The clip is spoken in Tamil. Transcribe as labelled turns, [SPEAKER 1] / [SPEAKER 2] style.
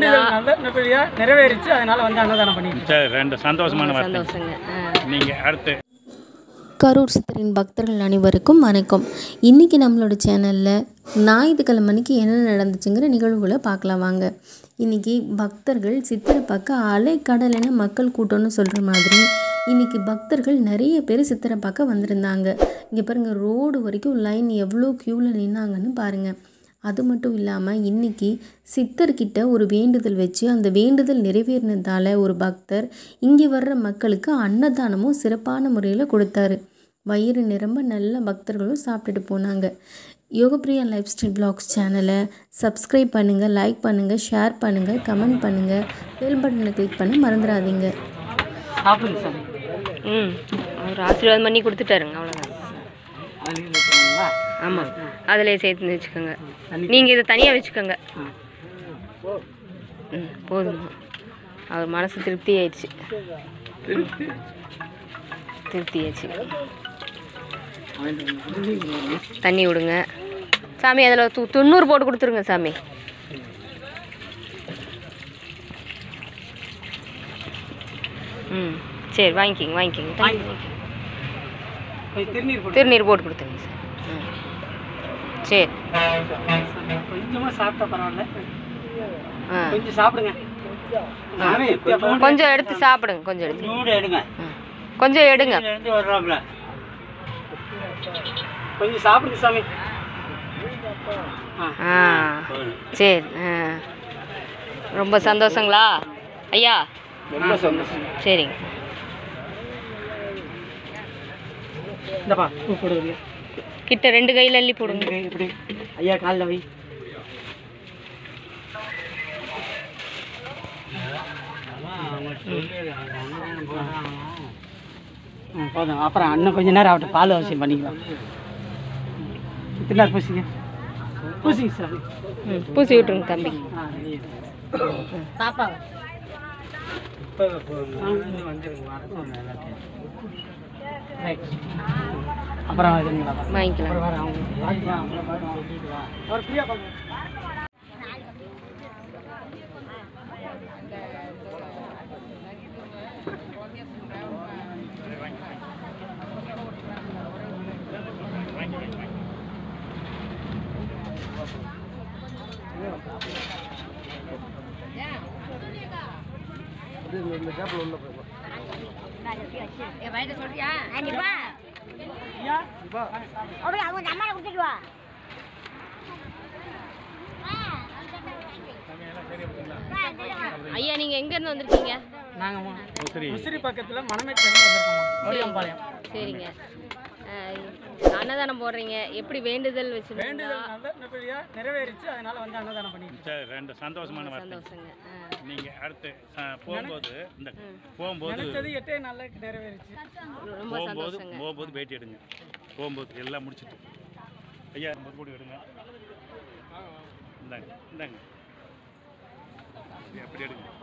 [SPEAKER 1] வேண்டுதல் நல்ல நல்லபடியா நிறைவேறிச்சு அதனால வந்து அன்னதானம் பண்ணிட்டு
[SPEAKER 2] சரி ரெண்டு சந்தோஷமான வார்த்தை
[SPEAKER 3] சந்தோஷங்க ஆ
[SPEAKER 2] நீங்கள் அடுத்து
[SPEAKER 4] கரூர் சித்தரின் பக்தர்கள் அனைவருக்கும் வணக்கம் இன்றைக்கி நம்மளோட சேனலில் ஞாயிற்றுக்கிழமைக்கு என்ன நடந்துச்சுங்கிற நிகழ்வுகளை பார்க்கலாம் வாங்க இன்றைக்கி பக்தர்கள் சித்திரை பார்க்க அலைக்கடலென மக்கள் கூட்டம்னு சொல்கிற மாதிரி இன்றைக்கி பக்தர்கள் நிறைய பேர் சித்திரை பார்க்க வந்திருந்தாங்க இங்கே பாருங்கள் ரோடு வரைக்கும் லைன் எவ்வளோ க்யூவில் நின்னாங்கன்னு பாருங்கள் அது மட்டும் இல்லாமல் இன்றைக்கி சித்தர்கிட்ட ஒரு வேண்டுதல் வச்சு அந்த வேண்டுதல் நிறைவேறினதால ஒரு பக்தர் இங்கே வர்ற மக்களுக்கு அன்னதானமும் சிறப்பான முறையில் கொடுத்தாரு வயிறு நிரம்ப நல்ல பக்தர்களும் சாப்பிட்டுட்டு போனாங்க யோகப்பிரியா லைஃப் ஸ்டைல் பிளாக்ஸ் சேனலை சப்ஸ்கிரைப் பண்ணுங்கள் லைக் பண்ணுங்கள் ஷேர் பண்ணுங்கள் கமெண்ட் பண்ணுங்கள் பெல் பட்டனை கிளிக் பண்ண மறந்துடாதீங்க
[SPEAKER 1] சாப்பிடுங்க சாமி
[SPEAKER 3] ம் அவர் ஆசீர்வாதம் பண்ணி கொடுத்துட்டாருங்க அவ்வளோதான்
[SPEAKER 1] அதுலேயும் வச்சுக்கோங்களா
[SPEAKER 3] ஆமாம் அதிலே சேர்த்து வச்சுக்கோங்க நீங்கள் இதை தனியாக வச்சுக்கோங்க ம் போதுமா அவர் மனசு திருப்தி ஆயிடுச்சு திருப்தி ஆயிடுச்சு தண்ணி விடுங்க சாமி அதில் து தொண்ணூறு போட்டு கொடுத்துருங்க சாமி ம் சரி வாங்கிக்கிங்க வாங்கிக்கிங்க தண்ணி வாங்கிக்கிங்க.
[SPEAKER 1] கொஞ்சம் திருநீர் போட்டு
[SPEAKER 3] திருநீர் போட்டு கொடுத்துருங்க சார் ம் சரி
[SPEAKER 1] கொஞ்சமா சாப்பிட்டா பரவாயில்ல
[SPEAKER 3] ஆ
[SPEAKER 1] கொஞ்சம் சாப்பிடுங்க சாமி
[SPEAKER 3] கொஞ்சம் எடுத்து சாப்பிடுங்க கொஞ்சம் எடுத்து
[SPEAKER 1] நூறு எடுங்க
[SPEAKER 3] ம். கொஞ்சம் எடுங்க
[SPEAKER 1] இருந்து வர்றாப்ல கொஞ்சம் சாப்பிடுங்க சாமி ஆ
[SPEAKER 3] ஆ சரி ஆ ரொம்ப சந்தோஷங்களா ஐயா
[SPEAKER 1] ரொம்ப சந்தோஷம்
[SPEAKER 3] சரிங்க
[SPEAKER 1] இந்தப்பா பூ போடுவீங்க
[SPEAKER 3] கிட்ட ரெண்டு கையில் அள்ளி போடுங்க
[SPEAKER 1] இப்படி ஐயா காலில் வை ம், போதும் அப்புறம் அண்ணன் கொஞ்ச நேரம் அவட்ட பால் அவசியம் பண்ணிக்கலாம் இத்தனை பூசிங்க பூசிங்க சார்
[SPEAKER 3] ம் பூசி விட்ருங்க தம்பி
[SPEAKER 1] ஆ ரெடி.
[SPEAKER 3] பாப்பா
[SPEAKER 1] இப்போ வந்துருங்க வரட்டும் எல்லாத்தையும் ரைட் அப்புறம் இதுங்களா
[SPEAKER 3] வாங்கிக்கலாம்
[SPEAKER 1] அப்புறம் வர அவங்க வாங்கிக்கலாம் அப்புறம் பாட்டு வாங்கிட்டு வா அவர் ஃப்ரீயாக பண்ணுங்க
[SPEAKER 3] ஐயா நீங்கள் எங்கேருந்து வந்திருக்கீங்க
[SPEAKER 1] நாங்கள்
[SPEAKER 2] உசிரி
[SPEAKER 1] முசிறி பக்கத்தில் மணமேட்டிலேருந்து வந்திருக்கோம்மா ஒடியம்பாளையம்
[SPEAKER 3] சரிங்க ஆ, அன்னதானம் போடுறீங்க எப்படி வேண்டுதல் வச்சுருந்தா
[SPEAKER 1] வேண்டுதல் நல்ல நல்லபடியா நிறைவேறிச்சு அதனால வந்து அன்னதானம் பண்ணிட்டு
[SPEAKER 2] சரி ரெண்டு சந்தோஷமான வார்த்தை
[SPEAKER 3] சந்தோஷங்க ஆ
[SPEAKER 2] நீங்கள் அடுத்து ஆ, போகும்போது இந்த போகும்போது
[SPEAKER 1] நினைச்சது எட்டே நாள்ல நிறைவேறிச்சு
[SPEAKER 3] ரொம்ப
[SPEAKER 2] போகும்போது
[SPEAKER 3] சந்தோஷங்க
[SPEAKER 2] போகும்போது பேட்டி எடுங்க போகும்போது எல்லாம் முடிச்சிட்டு ஐயா ஒரு கூட எடுங்க இந்தாங்க இந்தாங்க எப்படி எடுங்க